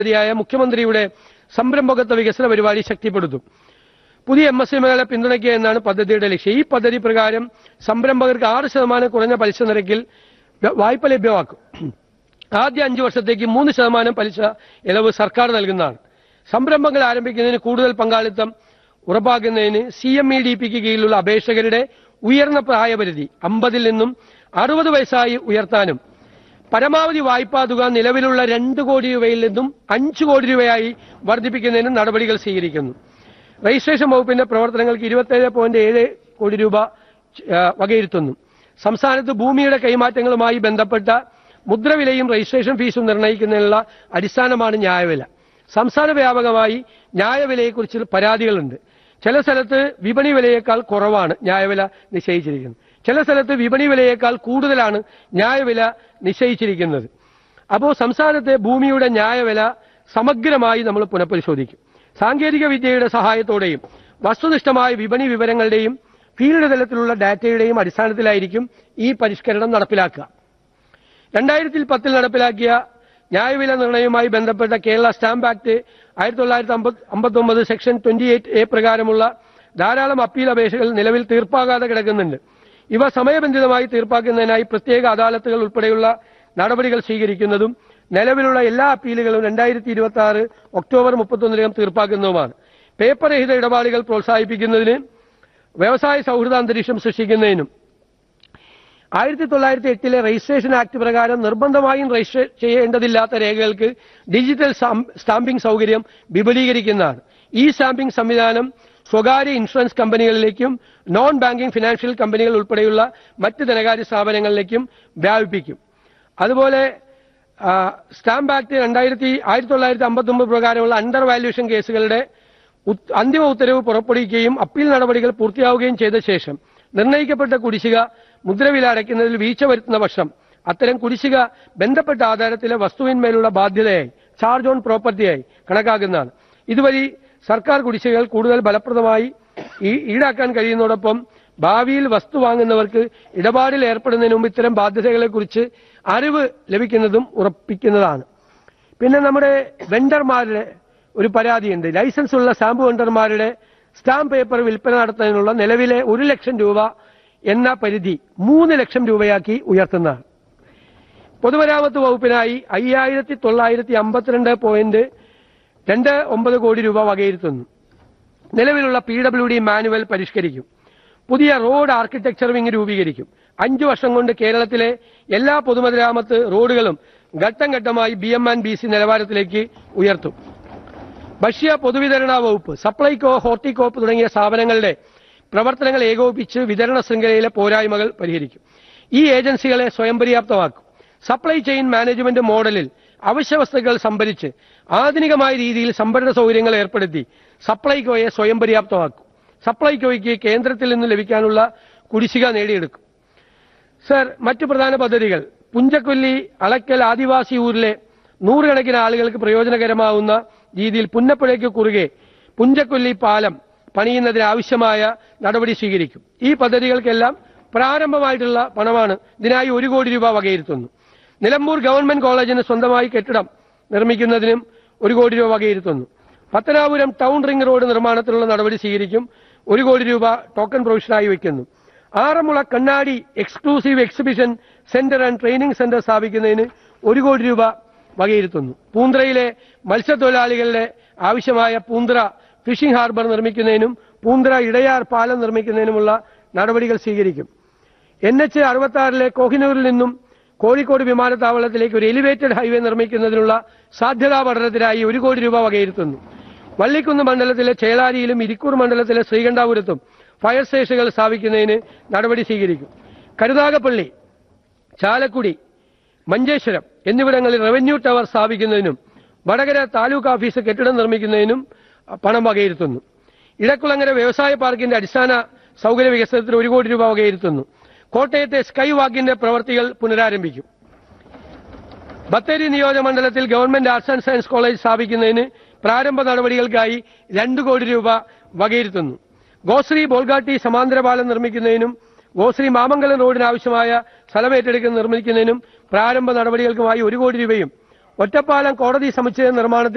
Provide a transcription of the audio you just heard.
പദ്ധതിയായ മുഖ്യമന്ത്രിയുടെ സംരംഭകത്വ വികസന പരിപാടി ശക്തിപ്പെടുത്തും പുതിയ എം എസ് എമ്മുകളെ പിന്തുണയ്ക്കുക എന്നാണ് പദ്ധതിയുടെ ലക്ഷ്യം ഈ പദ്ധതി പ്രകാരം സംരംഭകർക്ക് ആറ് ശതമാനം കുറഞ്ഞ പലിശ നിരക്കിൽ വ- വായ്പ ലഭ്യമാക്കും ആദ്യ അഞ്ചു വർഷത്തേക്ക് മൂന്ന് ശതമാനം പലിശ ഇളവ് സർക്കാർ നൽകുന്നതാണ് സംരംഭങ്ങൾ ആരംഭിക്കുന്നതിന് കൂടുതൽ പങ്കാളിത്തം ഉറപ്പാക്കുന്നതിന് സി എം ഇ ഡി പിക്ക് കീഴിലുള്ള അപേക്ഷകരുടെ ഉയർന്ന പ്രായപരിധി അമ്പതിൽ നിന്നും അറുപത് വയസ്സായി ഉയർത്താനും പരമാവധി വായ്പാ തുക നിലവിലുള്ള രണ്ട് കോടി രൂപയിൽ നിന്നും അഞ്ച് കോടി രൂപയായി വർദ്ധിപ്പിക്കുന്നതിനും നടപടികൾ സ്വീകരിക്കുന്നു രജിസ്ട്രേഷൻ വകുപ്പിന്റെ പ്രവർത്തനങ്ങൾക്ക് ഇരുപത്തേഴ് പോയിന്റ് ഏഴ് കോടി രൂപ ആ, വകയിരുത്തുന്നു സംസ്ഥാനത്ത് ഭൂമിയുടെ കൈമാറ്റങ്ങളുമായി ബന്ധപ്പെട്ട മുദ്രവിലയും രജിസ്ട്രേഷൻ ഫീസും നിർണ്ണയിക്കുന്നതിനുള്ള അടിസ്ഥാനമാണ് ന്യായവില സംസ്ഥാന വ്യാപകമായി ന്യായവിലയെക്കുറിച്ച് പരാതികളുണ്ട് ചില സ്ഥലത്ത് വിപണി വിലയേക്കാൾ കുറവാണ് ന്യായവില നിശ്ചയിച്ചിരിക്കുന്നത് ചില സ്ഥലത്ത് വിപണി വിലയേക്കാൾ കൂടുതലാണ് ന്യായവില നിശ്ചയിച്ചിരിക്കുന്നത് അപ്പോൾ സംസ്ഥാനത്തെ ഭൂമിയുടെ ന്യായവില സമഗ്രമായി നമ്മൾ പുനഃപരിശോധിക്കും സാങ്കേതിക വിദ്യയുടെ സഹായത്തോടെയും വസ്തുനിഷ്ഠമായ വിപണി വിവരങ്ങളുടെയും ഫീൽഡ് തലത്തിലുള്ള ഡാറ്റയുടെയും അടിസ്ഥാനത്തിലായിരിക്കും ഈ പരിഷ്കരണം നടപ്പിലാക്കുക രണ്ടായിരത്തി പത്തിൽ നടപ്പിലാക്കിയ ന്യായവില നിർണയവുമായി ബന്ധപ്പെട്ട കേരള സ്റ്റാമ്പ് ആക്ട് ആയിരത്തി തൊള്ളായിരത്തി അമ്പത്തി ഒമ്പത് സെക്ഷൻ ട്വന്റി എയ്റ്റ് എ പ്രകാരമുള്ള ധാരാളം അപ്പീൽ അപേക്ഷകൾ നിലവിൽ തീർപ്പാകാതെ കിടക്കുന്നുണ്ട് ഇവ സമയബന്ധിതമായി തീർപ്പാക്കുന്നതിനായി പ്രത്യേക അദാലത്തുകൾ ഉൾപ്പെടെയുള്ള നടപടികൾ സ്വീകരിക്കുന്നതും നിലവിലുള്ള എല്ലാ അപ്പീലുകളും രണ്ടായിരത്തി ഇരുപത്തി ആറ് ഒക്ടോബർ മുപ്പത്തൊന്നിനകം തീർപ്പാക്കുന്നതുമാണ് പേപ്പർ രഹിത ഇടപാടുകൾ പ്രോത്സാഹിപ്പിക്കുന്നതിന് വ്യവസായ സൗഹൃദ അന്തരീക്ഷം സൃഷ്ടിക്കുന്നതിനും ആയിരത്തി തൊള്ളായിരത്തി എട്ടിലെ രജിസ്ട്രേഷൻ ആക്ട് പ്രകാരം നിർബന്ധമായും രജിസ്റ്റർ ചെയ്യേണ്ടതില്ലാത്ത രേഖകൾക്ക് ഡിജിറ്റൽ സ്റ്റാം- സ്റ്റാമ്പിംഗ് സൗകര്യം വിപുലീകരിക്കുന്നതാണ് ഈ സ്റ്റാമ്പിംഗ് സംവിധാനം സ്വകാര്യ ഇൻഷുറൻസ് കമ്പനികളിലേക്കും നോൺ ബാങ്കിംഗ് ഫിനാൻഷ്യൽ കമ്പനികൾ ഉൾപ്പെടെയുള്ള മറ്റ് ധനകാര്യ സ്ഥാപനങ്ങളിലേക്കും വ്യാപിപ്പിക്കും അതുപോലെ ആ, സ്റ്റാമ്പ് ആക്ട് രണ്ടായിരത്തി ആയിരത്തി തൊള്ളായിരത്തി അമ്പത്തി ഒമ്പത് പ്രകാരമുള്ള അണ്ടർ വാല്യൂഷൻ കേസുകളുടെ ഉത്- അന്തിമ ഉത്തരവ് പുറപ്പെടുവിക്കുകയും അപ്പീൽ നടപടികൾ പൂർത്തിയാവുകയും ചെയ്ത ശേഷം നിർണ്ണയിക്കപ്പെട്ട കുടിശ്ശിക മുദ്രവില അടയ്ക്കുന്നതിൽ വീഴ്ച വരുത്തുന്ന പക്ഷം അത്തരം കുടിശ്ശിക ബന്ധപ്പെട്ട ആധാരത്തിലെ വസ്തുവിന്മേലുള്ള ബാധ്യതയായി ചാർജ് ഓൺ പ്രോപ്പർട്ടിയായി കണക്കാക്കുന്നതാണ് ഇതുവഴി സർക്കാർ കുടിശ്ശികകൾ കൂടുതൽ ഫലപ്രദമായി ഈ- ഈടാക്കാൻ കഴിയുന്നതോടൊപ്പം ഭാവിയിൽ വസ്തു വാങ്ങുന്നവർക്ക് ഇടപാടിൽ ഏർപ്പെടുന്നതിന് മുമ്പ് ഇത്തരം ബാധ്യതകളെക്കുറിച്ച് അറിവ് ലഭിക്കുന്നതും ഉറപ്പിക്കുന്നതാണ് പിന്നെ നമ്മുടെ വെണ്ടർമാരുടെ ഒരു പരാതിയുണ്ട് ലൈസൻസ് ഉള്ള സ്റ്റാമ്പ് വെണ്ടർമാരുടെ സ്റ്റാമ്പ് പേപ്പർ വിൽപ്പന നടത്തുന്നതിനുള്ള നിലവിലെ ഒരു ലക്ഷം രൂപ എന്ന പരിധി മൂന്ന് ലക്ഷം രൂപയാക്കി ഉയർത്തുന്നതാണ് പൊതുമരാമത്ത് വകുപ്പിനായി അയ്യായിരത്തി തൊള്ളായിരത്തി അമ്പത്തിരണ്ട് പോയിന്റ് രണ്ട് ഒമ്പത് കോടി രൂപ വകയിരുത്തുന്നു നിലവിലുള്ള പി ഡബ്ല്യു ഡി മാനുവൽ പരിഷ്കരിക്കും പുതിയ റോഡ് ആർക്കിടെക്ചർ വിങ് രൂപീകരിക്കും അഞ്ചു വർഷം കൊണ്ട് കേരളത്തിലെ എല്ലാ പൊതുമരാമത്ത് റോഡുകളും ഘട്ടം ഘട്ടമായി B M and B C നിലവാരത്തിലേക്ക് ഉയർത്തും ഭക്ഷ്യ പൊതുവിതരണ വകുപ്പ് സപ്ലൈകോ ഹോർട്ടികോപ്പ് തുടങ്ങിയ സ്ഥാപനങ്ങളുടെ പ്രവർത്തനങ്ങൾ ഏകോപിപ്പിച്ച് വിതരണ ശൃംഖലയിലെ പോരായ്മകൾ പരിഹരിക്കും ഈ ഏജൻസികളെ സ്വയം പര്യാപ്തമാക്കും സപ്ലൈ ചെയിൻ മാനേജ്മെന്റ് മോഡലിൽ അവശ്യ വസ്തുക്കൾ സംഭരിച്ച് ആധുനികമായ രീതിയിൽ സംഭരണ സൗകര്യങ്ങൾ ഏർപ്പെടുത്തി സപ്ലൈകോയെ സ്വയം പര്യാപ്തമാക്കും സപ്ലൈകോയ്ക്ക് കേന്ദ്രത്തിൽ നിന്ന് ലഭിക്കാനുള്ള കുടിശ്ശിക നേടിയെടുക്കും സർ മറ്റു പ്രധാന പദ്ധതികൾ പുഞ്ചക്കൊല്ലി അളക്കൽ ആദിവാസി ഊരിലെ നൂറുകണക്കിന് ആളുകൾക്ക് പ്രയോജനകരമാവുന്ന രീതിയിൽ പുന്നപ്പുഴയ്ക്ക് കുറുകെ പുഞ്ചക്കൊല്ലി പാലം പണിയുന്നതിന് ആവശ്യമായ നടപടി സ്വീകരിക്കും ഈ പദ്ധതികൾക്കെല്ലാം പ്രാരംഭമായിട്ടുള്ള പണമാണ് ഇതിനായി ഒരു കോടി രൂപ വകയിരുത്തുന്നു നിലമ്പൂർ ഗവൺമെന്റ് കോളേജിന് സ്വന്തമായി കെട്ടിടം നിർമ്മിക്കുന്നതിനും ഒരു കോടി രൂപ വകയിരുത്തുന്നു പത്തനാപുരം ടൗൺ റിംഗ് റോഡ് നിർമ്മാണത്തിനുള്ള നടപടി സ്വീകരിക്കും ഒരു കോടി രൂപ ടോക്കൺ പ്രൊവിഷനായി വയ്ക്കുന്നു Aranmula Kannadi exclusive exhibition centre and training centre സ്ഥാപിക്കുന്നതിന് ഒരു കോടി രൂപ വകയിരുത്തുന്നു പൂന്തറയിലെ മത്സ്യത്തൊഴിലാളികളുടെ ആവശ്യമായ പൂന്തറ ഫിഷിംഗ് ഹാർബർ നിർമ്മിക്കുന്നതിനും പൂന്തറ ഇടയാർ പാലം നിർമ്മിക്കുന്നതിനുമുള്ള നടപടികൾ സ്വീകരിക്കും എൻ എച്ച് അറുപത്തി ആറിലെ കോഹിനൂരിൽ നിന്നും കോഴിക്കോട് വിമാനത്താവളത്തിലേക്ക് ഒരു എലിവേറ്റഡ് ഹൈവേ നിർമ്മിക്കുന്നതിനുള്ള സാധ്യതാ പഠനത്തിനായി ഒരു കോടി രൂപ വകയിരുത്തുന്നു വള്ളിക്കുന്ന് മണ്ഡലത്തിലെ ചേളാരിയിലും ഇരിക്കൂർ മണ്ഡലത്തിലെ ശ്രീകണ്ഠാപുരത്തും ഫയർ സ്റ്റേഷനുകൾ സ്ഥാപിക്കുന്നതിന് നടപടി സ്വീകരിക്കും കരുനാഗപ്പള്ളി ചാലക്കുടി മഞ്ചേശ്വരം എന്നിവിടങ്ങളിൽ റവന്യൂ ടവർ സ്ഥാപിക്കുന്നതിനും വടകര താലൂക്ക് ഓഫീസ് കെട്ടിടം നിർമ്മിക്കുന്നതിനും അഹ്, പണം വകയിരുത്തുന്നു ഇടക്കുളങ്ങര വ്യവസായ പാർക്കിന്റെ അടിസ്ഥാന സൗകര്യ വികസനത്തിന് ഒരു കോടി രൂപ വകയിരുത്തുന്നു കോട്ടയത്തെ സ്കൈ വാക്കിന്റെ പ്രവർത്തികൾ പുനരാരംഭിക്കും ബത്തേരി നിയോജകമണ്ഡലത്തിൽ government arts and science college സ്ഥാപിക്കുന്നതിന് പ്രാരംഭ നടപടികൾക്കായി രണ്ട് കോടി രൂപ വകയിരുത്തുന്നു ഗോശ്രീ ബോൾഗാട്ടി സമാന്തര പാലം നിർമ്മിക്കുന്നതിനും ഗോശ്രീ മാമംഗലം റോഡിന് ആവശ്യമായ സ്ഥലമേറ്റെടുക്കുന്ന നിർമ്മിക്കുന്നതിനും പ്രാരംഭ നടപടികൾക്കുമായി ഒരു കോടി രൂപയും ഒറ്റപ്പാലം കോടതി സമുച്ചയ നിർമ്മാണത്തിന്